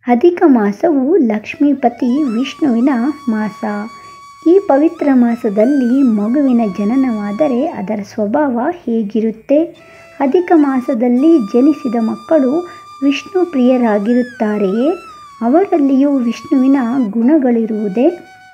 ಅಧಿಕ ಮಾಸವು ಲಕ್ಷ್ಮೀಪತಿ ವಿಷ್ಣುವಿನ ಮಾಸ ಈ ಪವಿತ್ರ ಮಾಸದಲ್ಲಿ ಮಗುವಿನ ಜನನವಾದರೆ ಅದರ ಸ್ವಭಾವ ಹೇಗಿರುತ್ತೆ ಅಧಿಕ ಮಾಸದಲ್ಲಿ ಜನಿಸಿದ ಮಕ್ಕಳು ವಿಷ್ಣು ಪ್ರಿಯರಾಗಿರುತ್ತಾರೆಯೇ ಅವರಲ್ಲಿಯೂ ವಿಷ್ಣುವಿನ ಗುಣಗಳಿರುವುದೇ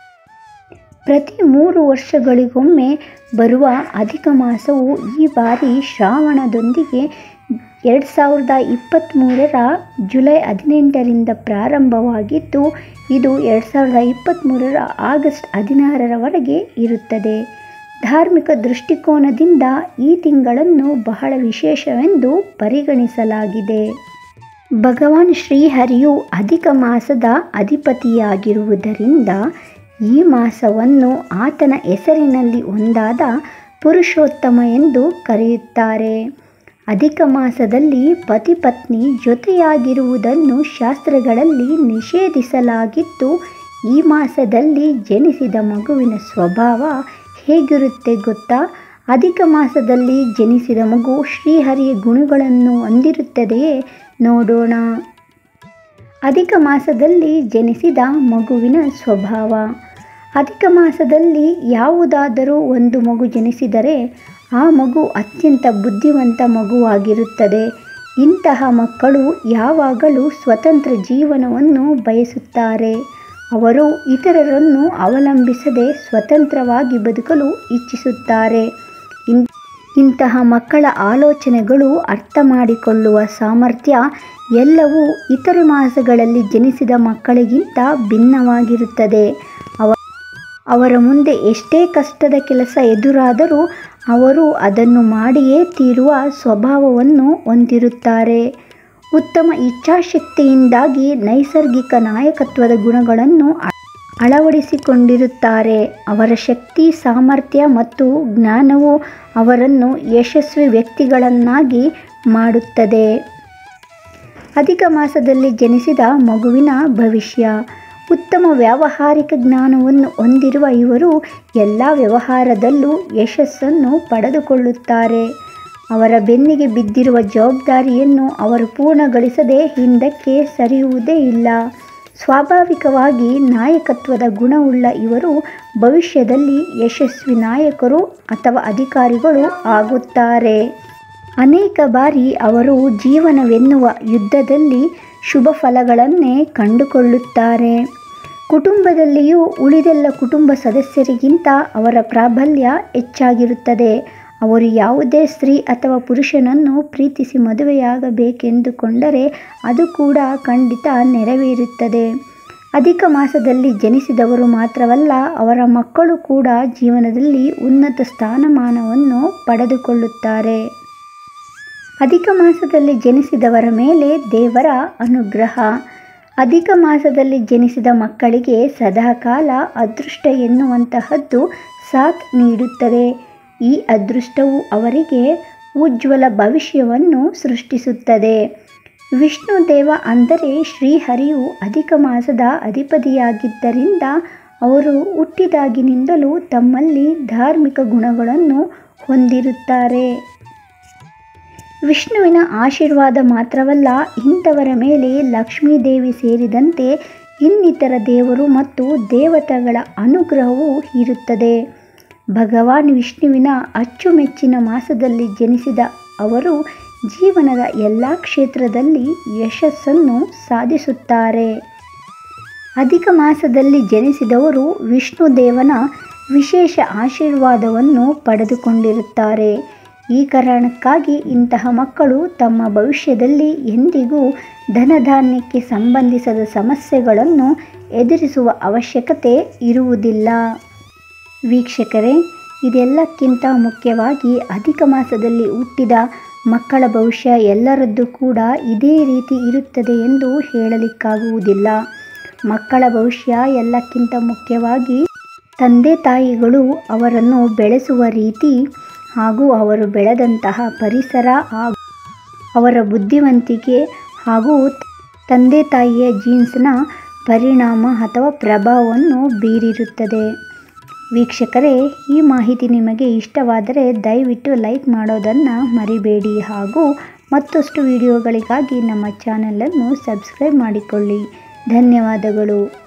ಪ್ರತಿ ಮೂರು ವರ್ಷಗಳಿಗೊಮ್ಮೆ ಬರುವ ಅಧಿಕ ಮಾಸವು ಈ ಬಾರಿ ಶ್ರಾವಣದೊಂದಿಗೆ ಎರಡು ಸಾವಿರದ ಇಪ್ಪತ್ತ್ಮೂರರ ಜುಲೈ ಹದಿನೆಂಟರಿಂದ ಪ್ರಾರಂಭವಾಗಿದ್ದು ಇದು ಎರಡು ಸಾವಿರದ ಇಪ್ಪತ್ತ್ಮೂರರ ಆಗಸ್ಟ್ ಹದಿನಾರರವರೆಗೆ ಇರುತ್ತದೆ ಧಾರ್ಮಿಕ ದೃಷ್ಟಿಕೋನದಿಂದ ಈ ತಿಂಗಳನ್ನು ಬಹಳ ವಿಶೇಷವೆಂದು ಪರಿಗಣಿಸಲಾಗಿದೆ ಭಗವಾನ್ ಶ್ರೀಹರಿಯು ಅಧಿಕ ಮಾಸದ ಅಧಿಪತಿಯಾಗಿರುವುದರಿಂದ ಈ ಮಾಸವನ್ನು ಆತನ ಹೆಸರಿನಲ್ಲಿ ಒಂದಾದ ಪುರುಷೋತ್ತಮ ಎಂದು ಕರೆಯುತ್ತಾರೆ ಅಧಿಕ ಮಾಸದಲ್ಲಿ ಪತಿ ಪತ್ನಿ ಜೊತೆಯಾಗಿರುವುದನ್ನು ಶಾಸ್ತ್ರಗಳಲ್ಲಿ ನಿಷೇಧಿಸಲಾಗಿದ್ದು ಈ ಮಾಸದಲ್ಲಿ ಜನಿಸಿದ ಮಗುವಿನ ಸ್ವಭಾವ ಹೇಗಿರುತ್ತೆ ಗೊತ್ತಾ ಅಧಿಕ ಮಾಸದಲ್ಲಿ ಜನಿಸಿದ ಮಗು ಶ್ರೀಹರಿಯ ಗುಣಗಳನ್ನು ಹೊಂದಿರುತ್ತದೆಯೇ ನೋಡೋಣ ಅಧಿಕ ಮಾಸದಲ್ಲಿ ಜನಿಸಿದ ಮಗುವಿನ ಸ್ವಭಾವ ಅಧಿಕ ಮಾಸದಲ್ಲಿ ಯಾವುದಾದರೂ ಒಂದು ಮಗು ಜನಿಸಿದರೆ ಆ ಮಗು ಅತ್ಯಂತ ಬುದ್ಧಿವಂತ ಮಗುವಾಗಿರುತ್ತದೆ ಇಂತಹ ಮಕ್ಕಳು ಯಾವಾಗಲೂ ಸ್ವತಂತ್ರ ಜೀವನವನ್ನು ಬಯಸುತ್ತಾರೆ ಅವರು ಇತರರನ್ನು ಅವಲಂಬಿಸದೆ ಸ್ವತಂತ್ರವಾಗಿ ಬದುಕಲು ಇಚ್ಛಿಸುತ್ತಾರೆ ಇಂತಹ ಮಕ್ಕಳ ಆಲೋಚನೆಗಳು ಅರ್ಥ ಮಾಡಿಕೊಳ್ಳುವ ಸಾಮರ್ಥ್ಯ ಎಲ್ಲವೂ ಇತರೆ ಮಾಸಗಳಲ್ಲಿ ಜನಿಸಿದ ಮಕ್ಕಳಿಗಿಂತ ಭಿನ್ನವಾಗಿರುತ್ತದೆ ಅವ ಅವರ ಮುಂದೆ ಎಷ್ಟೇ ಕಷ್ಟದ ಕೆಲಸ ಎದುರಾದರೂ ಅವರು ಅದನ್ನು ಮಾಡಿಯೇ ತೀರುವ ಸ್ವಭಾವವನ್ನು ಹೊಂದಿರುತ್ತಾರೆ ಉತ್ತಮ ಇಚ್ಛಾಶಕ್ತಿಯಿಂದಾಗಿ ನೈಸರ್ಗಿಕ ನಾಯಕತ್ವದ ಗುಣಗಳನ್ನು ಅಳವಡಿಸಿಕೊಂಡಿರುತ್ತಾರೆ ಅವರ ಶಕ್ತಿ ಸಾಮರ್ಥ್ಯ ಮತ್ತು ಜ್ಞಾನವು ಅವರನ್ನು ಯಶಸ್ವಿ ವ್ಯಕ್ತಿಗಳನ್ನಾಗಿ ಮಾಡುತ್ತದೆ ಅಧಿಕ ಮಾಸದಲ್ಲಿ ಜನಿಸಿದ ಮಗುವಿನ ಭವಿಷ್ಯ ಉತ್ತಮ ವ್ಯಾವಹಾರಿಕ ಜ್ಞಾನವನ್ನು ಹೊಂದಿರುವ ಇವರು ಎಲ್ಲ ವ್ಯವಹಾರದಲ್ಲೂ ಯಶಸ್ಸನ್ನು ಪಡೆದುಕೊಳ್ಳುತ್ತಾರೆ ಅವರ ಬೆನ್ನಿಗೆ ಬಿದ್ದಿರುವ ಜವಾಬ್ದಾರಿಯನ್ನು ಅವರು ಪೂರ್ಣಗೊಳಿಸದೆ ಹಿಂದಕ್ಕೆ ಸರಿಯುವುದೇ ಇಲ್ಲ ಸ್ವಾಭಾವಿಕವಾಗಿ ನಾಯಕತ್ವದ ಗುಣವುಳ್ಳ ಇವರು ಭವಿಷ್ಯದಲ್ಲಿ ಯಶಸ್ವಿ ನಾಯಕರು ಅಥವಾ ಅಧಿಕಾರಿಗಳು ಆಗುತ್ತಾರೆ ಅನೇಕ ಬಾರಿ ಅವರು ಜೀವನವೆನ್ನುವ ಯುದ್ಧದಲ್ಲಿ ಶುಭ ಫಲಗಳನ್ನೇ ಕಂಡುಕೊಳ್ಳುತ್ತಾರೆ ಕುಟುಂಬದಲ್ಲಿಯೂ ಉಳಿದೆಲ್ಲ ಕುಟುಂಬ ಸದಸ್ಯರಿಗಿಂತ ಅವರ ಪ್ರಾಬಲ್ಯ ಹೆಚ್ಚಾಗಿರುತ್ತದೆ ಅವರು ಯಾವುದೇ ಸ್ತ್ರೀ ಅಥವಾ ಪುರುಷನನ್ನು ಪ್ರೀತಿಸಿ ಮದುವೆಯಾಗಬೇಕೆಂದುಕೊಂಡರೆ ಅದು ಕೂಡ ಖಂಡಿತ ನೆರವೇರುತ್ತದೆ ಅಧಿಕ ಮಾಸದಲ್ಲಿ ಜನಿಸಿದವರು ಮಾತ್ರವಲ್ಲ ಅವರ ಮಕ್ಕಳು ಕೂಡ ಜೀವನದಲ್ಲಿ ಉನ್ನತ ಸ್ಥಾನಮಾನವನ್ನು ಪಡೆದುಕೊಳ್ಳುತ್ತಾರೆ ಅಧಿಕ ಮಾಸದಲ್ಲಿ ಜನಿಸಿದವರ ಮೇಲೆ ದೇವರ ಅನುಗ್ರಹ ಅಧಿಕ ಮಾಸದಲ್ಲಿ ಜನಿಸಿದ ಮಕ್ಕಳಿಗೆ ಸದಾಕಾಲ ಅದೃಷ್ಟ ಎನ್ನುವಂತಹದ್ದು ಸಾಥ್ ನೀಡುತ್ತದೆ ಈ ಅದೃಷ್ಟವು ಅವರಿಗೆ ಉಜ್ವಲ ಭವಿಷ್ಯವನ್ನು ಸೃಷ್ಟಿಸುತ್ತದೆ ವಿಷ್ಣು ದೇವ ಅಂದರೆ ಶ್ರೀಹರಿಯು ಅಧಿಕ ಮಾಸದ ಅಧಿಪತಿಯಾಗಿದ್ದರಿಂದ ಅವರು ಹುಟ್ಟಿದಾಗಿನಿಂದಲೂ ತಮ್ಮಲ್ಲಿ ಧಾರ್ಮಿಕ ಗುಣಗಳನ್ನು ಹೊಂದಿರುತ್ತಾರೆ ವಿಷ್ಣುವಿನ ಆಶೀರ್ವಾದ ಮಾತ್ರವಲ್ಲ ಇಂಥವರ ಮೇಲೆ ಲಕ್ಷ್ಮೀದೇವಿ ಸೇರಿದಂತೆ ಇನ್ನಿತರ ದೇವರು ಮತ್ತು ದೇವತೆಗಳ ಅನುಗ್ರಹವೂ ಇರುತ್ತದೆ ಭಗವಾನ್ ವಿಷ್ಣುವಿನ ಅಚ್ಚುಮೆಚ್ಚಿನ ಮಾಸದಲ್ಲಿ ಜನಿಸಿದ ಅವರು ಜೀವನದ ಎಲ್ಲ ಕ್ಷೇತ್ರದಲ್ಲಿ ಯಶಸ್ಸನ್ನು ಸಾಧಿಸುತ್ತಾರೆ ಅಧಿಕ ಮಾಸದಲ್ಲಿ ಜನಿಸಿದವರು ವಿಷ್ಣು ದೇವನ ವಿಶೇಷ ಆಶೀರ್ವಾದವನ್ನು ಪಡೆದುಕೊಂಡಿರುತ್ತಾರೆ ಈ ಕಾರಣಕ್ಕಾಗಿ ಇಂತಹ ಮಕ್ಕಳು ತಮ್ಮ ಭವಿಷ್ಯದಲ್ಲಿ ಎಂದಿಗೂ ಧನಧಾನ್ಯಕ್ಕೆ ಸಂಬಂಧಿಸಿದ ಸಮಸ್ಯೆಗಳನ್ನು ಎದುರಿಸುವ ಅವಶ್ಯಕತೆ ಇರುವುದಿಲ್ಲ ವೀಕ್ಷಕರೇ ಇದೆಲ್ಲಕ್ಕಿಂತ ಮುಖ್ಯವಾಗಿ ಅಧಿಕ ಮಾಸದಲ್ಲಿ ಹುಟ್ಟಿದ ಮಕ್ಕಳ ಭವಿಷ್ಯ ಎಲ್ಲರದ್ದು ಕೂಡ ಇದೇ ರೀತಿ ಇರುತ್ತದೆ ಎಂದು ಹೇಳಲಿಕ್ಕಾಗುವುದಿಲ್ಲ ಮಕ್ಕಳ ಭವಿಷ್ಯ ಎಲ್ಲಕ್ಕಿಂತ ಮುಖ್ಯವಾಗಿ ತಂದೆ ತಾಯಿಗಳು ಅವರನ್ನು ಬೆಳೆಸುವ ರೀತಿ ಹಾಗೂ ಅವರು ಬೆಳೆದಂತಹ ಪರಿಸರ ಹಾಗೂ ಅವರ ಬುದ್ಧಿವಂತಿಕೆ ಹಾಗೂ ತಂದೆ ತಾಯಿಯ ಜೀನ್ಸ್ನ ಪರಿಣಾಮ ಅಥವಾ ಪ್ರಭಾವವನ್ನು ಬೀರಿರುತ್ತದೆ ವೀಕ್ಷಕರೇ ಈ ಮಾಹಿತಿ ನಿಮಗೆ ಇಷ್ಟವಾದರೆ ದಯವಿಟ್ಟು ಲೈಕ್ ಮಾಡೋದನ್ನು ಮರಿಬೇಡಿ ಹಾಗೂ ಮತ್ತಷ್ಟು ವಿಡಿಯೋಗಳಿಗಾಗಿ ನಮ್ಮ ಚಾನಲನ್ನು ಸಬ್ಸ್ಕ್ರೈಬ್ ಮಾಡಿಕೊಳ್ಳಿ ಧನ್ಯವಾದಗಳು